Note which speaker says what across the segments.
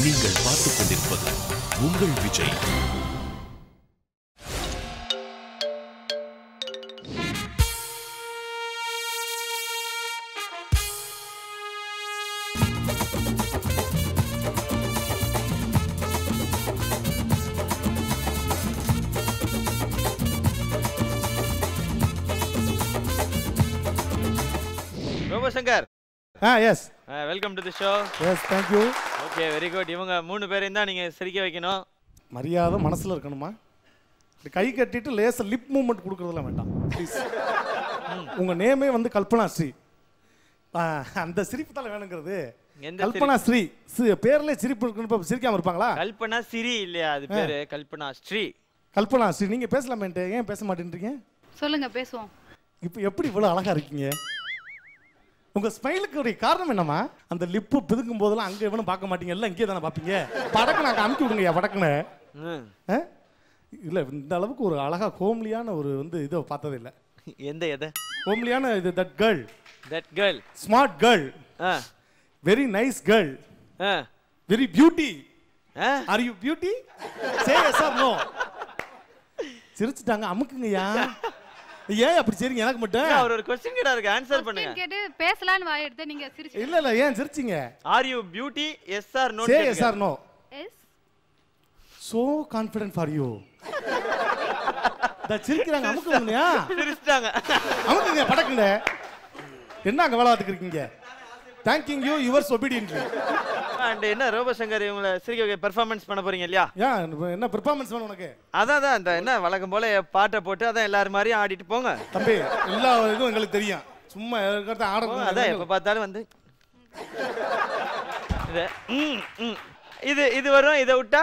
Speaker 1: நீங்கள் பார்த்துக் கொண்டிருப்பது உங்கள் விஜய்
Speaker 2: ரோபசங்கர்
Speaker 3: ஆ yes
Speaker 2: welcome to the show
Speaker 3: yes thank you
Speaker 2: okay very good இவங்க மூணு பேரையும் தான் நீங்கள் சிரிக்க வைக்கணும்
Speaker 3: மரியாதை மனசில் இருக்கணுமா இப்படி கை கட்டிட்டு லேசர் லிப் மூமெண்ட் கொடுக்குறதெல்லாம் வேண்டாம் ப்ளீஸ் உங்கள் நேமே வந்து கல்பனா ஸ்ரீ ஆ, அந்த சிரிப்பு தான் வேணுங்கிறது
Speaker 2: எந்த
Speaker 3: கல்பனா ஸ்ரீ சி- பேர்ல சிரிப்பு இருக்குன்னு இப்போ சிரிக்காம இருப்பாங்களா
Speaker 2: கல்பனா சிரி இல்லையா அது பேரு கல்பனா ஸ்ரீ
Speaker 3: கல்பனா ஸ்ரீ நீங்கள் பேசலாமேன்ட்டு ஏன் பேச மாட்டேன்றீங்க
Speaker 4: சொல்லுங்க பேசுவோம்
Speaker 3: இப்போ எப்படி இவ்வளோ அழகா இருக்கீங்க உங்க ஸ்மைலுக்கு ஒரு காரணம் என்னம்மா அந்த லிப்பு பிதுக்கும் போதெல்லாம் அங்கே எவனும் பார்க்க மாட்டீங்க எல்லாம் இங்கே தானே பார்ப்பீங்க படக்கு நான் அமுக்கி விடுங்கய்யா படக்குன்னு
Speaker 2: ம்.
Speaker 3: ஆ? இல்ல இந்த அளவுக்கு ஒரு அழகா ஹோம்லியான ஒரு வந்து இதை பார்த்தது இல்ல
Speaker 2: எந்த எதை
Speaker 3: ஹோம்லியான இது that girl
Speaker 2: that girl
Speaker 3: smart girl
Speaker 2: ah
Speaker 3: very nice girl
Speaker 2: ah
Speaker 3: very beauty
Speaker 2: ah
Speaker 3: are you beauty say yes or no சிரிச்சிட்டாங்க அமுக்குங்கய்யா ஏன் அப்படி சரிங்க எனக்கு மட்டும்
Speaker 2: அவர் ஒரு கொஸ்டின் கேட்டா இருக்கு ஆன்சர் பண்ணுங்க
Speaker 4: Question கேட்டு பேசலான்னு வாய் எடுத்து நீங்க சிரிச்சு
Speaker 3: இல்ல இல்ல ஏன் சிரிச்சிங்க
Speaker 2: are you beauty yes or no
Speaker 3: say yes or no
Speaker 4: yes
Speaker 3: so confident for you சிரிக்கிறாங்க அமுக்குங்கய்யா
Speaker 2: சிரிச்சிட்டாங்க
Speaker 3: அமுக்குங்க படக்குங்க என்ன அங்க வேலை பார்த்துக்கு இருக்கீங்க thank you you yours obediently
Speaker 2: and என்ன ரோபசங்கர் இவங்களை சிரிக்க வைக்க பெர்ஃபார்மன்ஸ் பண்ண போறீங்க இல்லையா
Speaker 3: ஏன் என்ன பெர்ஃபார்மன்ஸ் வேணும் உனக்கு
Speaker 2: அதான் அதான் இந்த என்ன வழக்கம் போல பாட்டை போட்டு அதான் எல்லாரும் மாதிரியும் ஆடிட்டு போங்க
Speaker 3: தம்பி எல்லா இதுவும் எங்களுக்கு தெரியும் சும்மா இருக்கிறத
Speaker 2: போங்க, அதான்
Speaker 3: ஆட
Speaker 2: எப்ப பார்த்தாலும் வந்து இது ம், ம். இது இது வரும் இதை விட்டா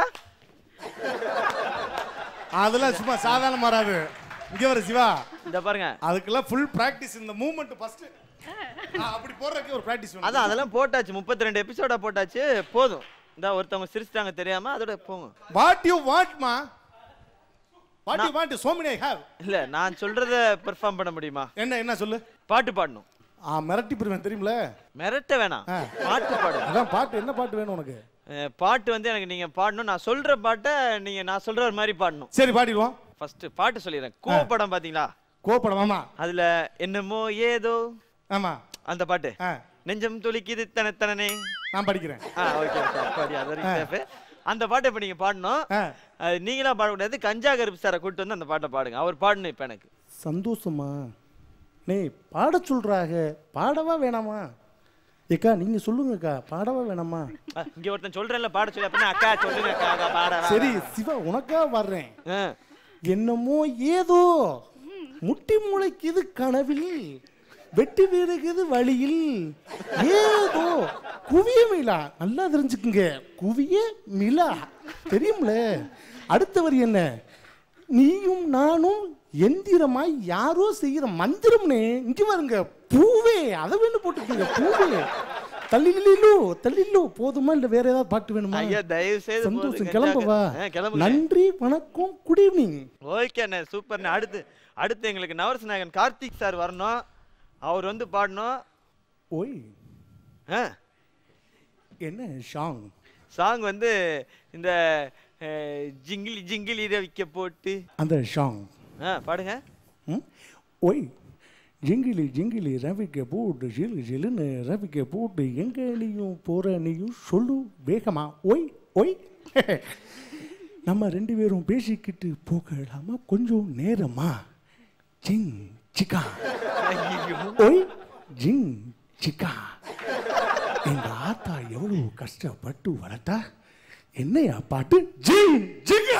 Speaker 3: அதெல்லாம் சும்மா சாதாரண மாறாது இங்க வர சிவா
Speaker 2: இந்த பாருங்க
Speaker 3: அதுக்கெல்லாம் ஃபுல் பிராக்டிஸ் இந்த மூவ்மெண்ட் ஃபர்ஸ்ட் அப்படி போடுறதுக்கு ஒரு பிராக்டிஸ் வேணும்
Speaker 2: அதான் அதெல்லாம் போட்டாச்சு முப்பத்தி ரெண்டு எபிசோடா போட்டாச்சு போதும் இந்த ஒருத்தவங்க சிரிச்சிட்டாங்க தெரியாம அதோட போங்க
Speaker 3: வாட் யூ வாண்ட் மா what you want so many I have
Speaker 2: இல்ல நான் சொல்றத பெர்ஃபார்ம் பண்ண முடியுமா
Speaker 3: என்ன என்ன சொல்லு
Speaker 2: பாட்டு பாடணும்
Speaker 3: ஆ மிரட்டி பிரிவேன் தெரியுமில
Speaker 2: மிரட்ட வேணாம்
Speaker 3: ஆ.
Speaker 2: பாட்டு பாடணும்
Speaker 3: அதான் பாட்டு என்ன பாட்டு வேணும் உனக்கு
Speaker 2: அஹ், பாட்டு வந்து எனக்கு நீங்க பாடணும் நான் சொல்ற பாட்டை நீங்க நான் சொல்ற மாதிரி பாடணும்
Speaker 3: சரி பாடிடுவோம்
Speaker 2: ஃபர்ஸ்ட் பாட்டு சொல்லிடுறேன் கோ படம் பாத்தீங்களா
Speaker 3: கோப்படம் ஆமா
Speaker 2: அதுல என்னமோ ஏதோ
Speaker 3: ஆமா
Speaker 2: அந்த பாட்டு
Speaker 3: ஆ
Speaker 2: நெஞ்சம் துளிக்குது தனத்தனனே
Speaker 3: நான் படிக்கிறேன்
Speaker 2: ஆ ஓகே ஓகே அப்படி அது வரைக்கும் safe. அந்த பாட்டை இப்போ நீங்க பாடணும்
Speaker 3: ஆ
Speaker 2: அது நீங்களா பாடக்கூடாது கஞ்சா கருப்பு சாரை கூட்டு வந்து அந்த பாட்டை பாடுங்க அவர் பாடணும் இப்போ எனக்கு
Speaker 3: சந்தோஷமா நே பாட சொல்றாங்க பாடவா வேணாமா ஏக்கா நீங்க சொல்லுங்கக்கா பாடவா வேணாமா
Speaker 2: ஆ, இங்க ஒருத்தன் சொல்றேன்ல பாட சொல்லி அப்படின்னா அக்கா சொல்லுங்க அக்கா அக்கா பாட
Speaker 3: சரி சிவா உனக்கா வர்றேன்
Speaker 2: ஆ,
Speaker 3: என்னமோ ஏதோ முட்டி முளைக்குது கனவில் வெட்டி வீடுக்குது வழியில் ஏதோ குவிய மிலா நல்லா தெரிஞ்சுக்குங்க குவிய மிலா தெரியும்ல அடுத்த வரி என்ன நீயும் நானும் எந்திரமாய் யாரோ செய்யற மந்திரம்னே இங்க பாருங்க பூவே அதை வேணும் போட்டுக்கோங்க பூவே தள்ளிலோ தள்ளிலோ போதுமா இல்ல வேற ஏதாவது பாட்டு வேணுமா
Speaker 2: ஐயா தயவு செய்து போதும்,
Speaker 3: சந்தோஷம்
Speaker 2: கஞ்சா
Speaker 3: கிளம்பவா
Speaker 2: கரு- ஆ, கிளம்புங்க
Speaker 3: நன்றி வணக்கம் குட் ஈவினிங்
Speaker 2: ஓகே அண்ணே சூப்பர்ண்ணே அடுத்து அடுத்து எங்களுக்கு நவரச நாயகன் கார்த்திக் சார் வரணும் அவர் வந்து பாடணும்
Speaker 3: ஓய்
Speaker 2: ஆ
Speaker 3: என்ன ஷாங்
Speaker 2: சாங் வந்து இந்த அஹ், ஜிங்கிலி ஜிங்கிலி ரவிக்க போட்டு
Speaker 3: அந்த ஷாங்
Speaker 2: ஆ பாடுங்க
Speaker 3: ம்? ஓய் ஜிங்கிலி ஜிங்கிலி ரவிக்க போட்டு ஜிலு ஜிலுன்னு ரவிக்க போட்டு எங்க நீயும் போற நீயும் சொல்லு வேகமா ஓய் ஓய் நம்ம ரெண்டு பேரும் பேசிக்கிட்டு போகலாமா கொஞ்சம் நேரமா ஜிங் சிக்கா
Speaker 2: ஐயோ
Speaker 3: ஓய் ஜிங் சிக்கா எங்க ஆத்தா எவ்வளவு கஷ்டப்பட்டு வளர்த்தா என்னையா பாட்டு ஜிங் ஜிங்கா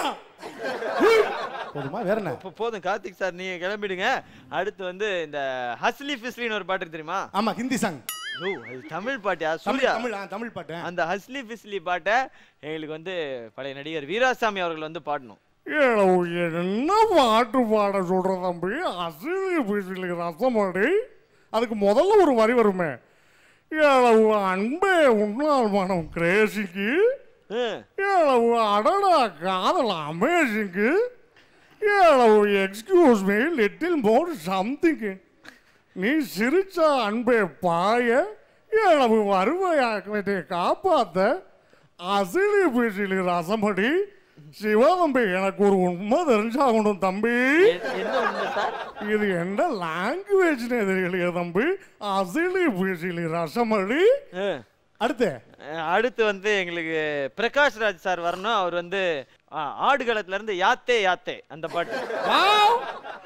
Speaker 3: போதுமா வேற என்ன
Speaker 2: இப்போ போதும் கார்த்திக் சார் நீங்க கிளம்பிடுங்க அடுத்து வந்து இந்த ஹஸ்லி ஃபிஸ்லின்னு ஒரு பாட்டு இருக்கு தெரியுமா
Speaker 3: ஆமா ஹிந்தி சாங்
Speaker 2: ஓ அது தமிழ் பாட்டியா
Speaker 3: தமிழ்
Speaker 2: சூர்யா
Speaker 3: தமிழ் ஆ, தமிழ் பாட்டு
Speaker 2: அந்த ஹஸ்லி ஃபிஸ்லி பாட்டை எங்களுக்கு வந்து பழைய நடிகர் வீராசாமி அவர்கள் வந்து பாடணும்
Speaker 3: ஏழோ என்ன பாட்டு பாட சொல்ற தம்பி அசிலி பிசிலி ரசமாடி அதுக்கு முதல்ல ஒரு வரி வருமே ஏழவு அன்பே உன்னால் மனம் கிரேசிக்கு
Speaker 2: ம்.
Speaker 3: ஏழவு அடடா காதல் அமேசிங்கு ஏழவு excuse me little more something நீ சிரிச்ச அன்பே பாய ஏழவு வருவையாக்கத்தை காப்பாத்த அசிலி பிசிலி ரசமடி சிவதம்பி எனக்கு ஒரு உண்மை தெரிஞ்சாகணும் தம்பி
Speaker 2: எ- என்ன உண்மை சார்
Speaker 3: இது என்ன லாங்குவேஜ்னு தெரியலையே தம்பி அசிலி பிசிலி ரசமடி
Speaker 2: ஆ.
Speaker 3: அடுத்து
Speaker 2: அஹ் அடுத்து வந்து எங்களுக்கு பிரகாஷ் ராஜ் சார் வரணும் அவர் வந்து ஆ, ஆடுகளத்துல இருந்து யாத்தே யாத்தே அந்த பாட்டு
Speaker 3: வாவ்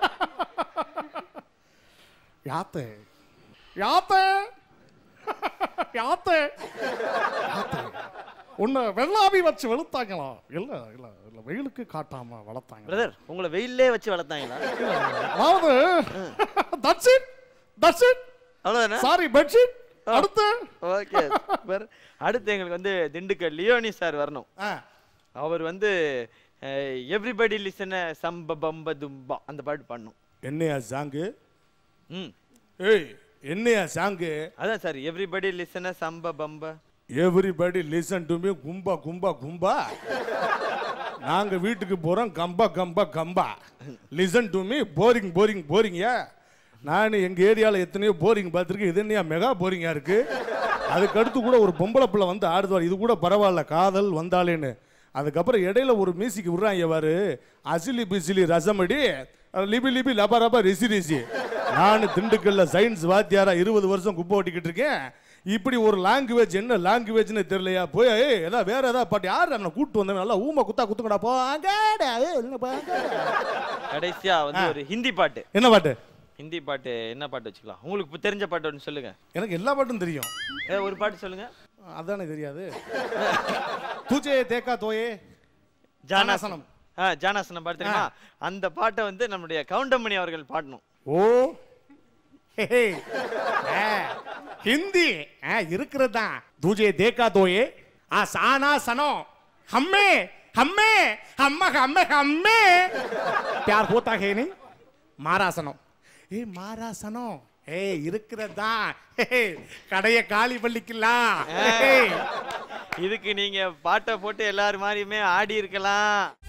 Speaker 3: யாத்தே யாத்தே யாத்தே யாத்தே உன்னை வெள்ளாவி வச்சு வெளுத்தாங்களா இல்ல இல்ல இல்ல வெயிலுக்கு காட்டாம வளர்த்தாங்க
Speaker 2: பிரதர் உங்களை வெயிலே வச்சு வளர்த்தாங்களா
Speaker 3: அதாவது தட்ஸ் இட் தட்ஸ் இட்
Speaker 2: அவ்வளவுதானே
Speaker 3: சாரி பெட்ஷீட் அடுத்து
Speaker 2: ஓகே அடுத்து எங்களுக்கு வந்து திண்டுக்கல் லியோனி சார் வரணும்
Speaker 3: ஆ,
Speaker 2: அவர் வந்து எவ்ரிபடி லிசன சம்ப பம்ப தும்பா அந்த பாட்டு பாடணும்
Speaker 3: என்னையா சாங்கு
Speaker 2: ம்
Speaker 3: ஏய் என்னையா சாங்கு
Speaker 2: அதான் சார் எவ்ரிபடி லிசன சம்ப பம்ப
Speaker 3: எவ்ரிபடி லிசன் டு மீ கும்பா கும்பா கும்பா நாங்க வீட்டுக்கு போறோம் கம்பா கம்பா கம்பா listen to me boring boring போரிங்கயா நான் எங்க ஏரியால எத்தனையோ போரிங் பார்த்துருக்கேன் இது என்னையா மெகா போரிங்கா இருக்கு அதுக்கு அடுத்து கூட ஒரு பொம்பளை பிள்ளை வந்து ஆடுவார் இது கூட பரவாயில்ல காதல் வந்தாலேன்னு அதுக்கப்புறம் இடையில ஒரு மியூசிக் விடுறாங்க பாரு அசிலி பிசிலி ரசமடி லிபி லிபி லபா ரபா ரிசி ரிசி நான் திண்டுக்கல்ல சயின்ஸ் வாத்தியாரா இருபது வருஷம் குப்பை ஓட்டிக்கிட்டு இருக்கேன் இப்படி ஒரு லாங்குவேஜ் என்ன லாங்குவேஜ்னு தெரியலையா போய் ஏய், ஏதாவது வேற ஏதாவது பாட்டு யார் நம்மளை கூட்டு வந்தேன் நல்லா ஊமை குத்தா குத்துங்கடா போ அங்கடா, ஏய், இல்ல போ, அங்கடா.
Speaker 2: கடைசியா வந்து ஒரு ஹிந்தி பாட்டு
Speaker 3: என்ன பாட்டு
Speaker 2: ஹிந்தி பாட்டு என்ன பாட்டு வச்சுக்கலாம் உங்களுக்கு இப்ப தெரிஞ்ச பாட்டு ஒன்று சொல்லுங்க
Speaker 3: எனக்கு எல்லா பாட்டும் தெரியும்
Speaker 2: ஏ, ஒரு பாட்டு சொல்லுங்க
Speaker 3: அதானே தெரியாது தூச்சே தேக்கா தோயே
Speaker 2: ஜானாசனம் ஆ ஜானாசனம் பாட்டு தெரியுமா அந்த பாட்டை வந்து நம்முடைய கவுண்டமணி அவர்கள் பாடணும்
Speaker 3: ஓ ஹே, ஹே. ஆ, ஹிந்தி இருக்கிறது தான் தூஜே தேக்கா தோயே ஆ சானா சனோ ஹம்மே ஹம்மே ஹம்ம ஹம்ம ஹம்மே प्यार होता है नहीं மாராசனம் ஏய் மாராசனம் ஏய் இருக்கிறதா கடைய காலி பள்ளிக்கலாம்
Speaker 2: இதுக்கு நீங்க பாட்டை போட்டு எல்லாரும் மாதிரியுமே ஆடி இருக்கலாம்